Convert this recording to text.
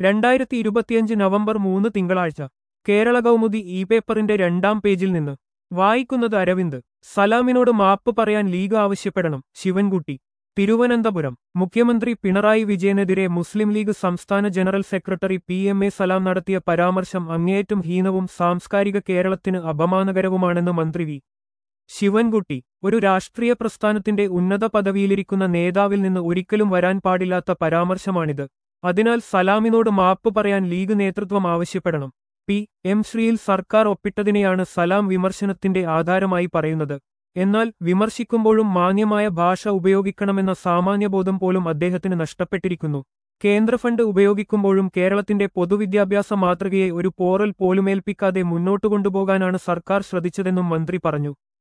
രണ്ടായിരത്തി ഇരുപത്തിയഞ്ച് നവംബർ മൂന്ന് തിങ്കളാഴ്ച കേരള കൗമുദി ഇ പേപ്പറിന്റെ രണ്ടാം പേജിൽ നിന്ന് വായിക്കുന്നത് അരവിന്ദ് സലാമിനോട് മാപ്പ് പറയാൻ ലീഗ് ആവശ്യപ്പെടണം ശിവൻകുട്ടി തിരുവനന്തപുരം മുഖ്യമന്ത്രി പിണറായി വിജയനെതിരെ മുസ്ലിം ലീഗ് സംസ്ഥാന general secretary P M A Salam നടത്തിയ പരാമർശം അങ്ങേയറ്റം ഹീനവും സാംസ്കാരിക കേരളത്തിന് അപമാനകരവുമാണെന്ന് മന്ത്രി വി ശിവൻകുട്ടി ഒരു രാഷ്ട്രീയ പ്രസ്ഥാനത്തിന്റെ ഉന്നത പദവിയിലിരിക്കുന്ന നേതാവിൽ നിന്ന് ഒരിക്കലും വരാൻ പാടില്ലാത്ത പരാമർശമാണിത് അതിനാൽ സലാമിനോട് മാപ്പ് പറയാൻ ലീഗ് നേതൃത്വം ആവശ്യപ്പെടണം പി എം ശ്രീയിൽ സർക്കാർ ഒപ്പിട്ടതിനെയാണ് സലാം വിമർശനത്തിന്റെ ആധാരമായി പറയുന്നത് എന്നാൽ വിമർശിക്കുമ്പോഴും മാന്യമായ ഭാഷ ഉപയോഗിക്കണമെന്ന സാമാന്യബോധം പോലും അദ്ദേഹത്തിന് നഷ്ടപ്പെട്ടിരിക്കുന്നു കേന്ദ്ര ഫണ്ട് ഉപയോഗിക്കുമ്പോഴും കേരളത്തിന്റെ പൊതുവിദ്യാഭ്യാസ മാതൃകയെ ഒരു പോറൽ പോലുമേൽപ്പിക്കാതെ മുന്നോട്ടു കൊണ്ടുപോകാനാണ് സർക്കാർ ശ്രദ്ധിച്ചതെന്നും മന്ത്രി പറഞ്ഞു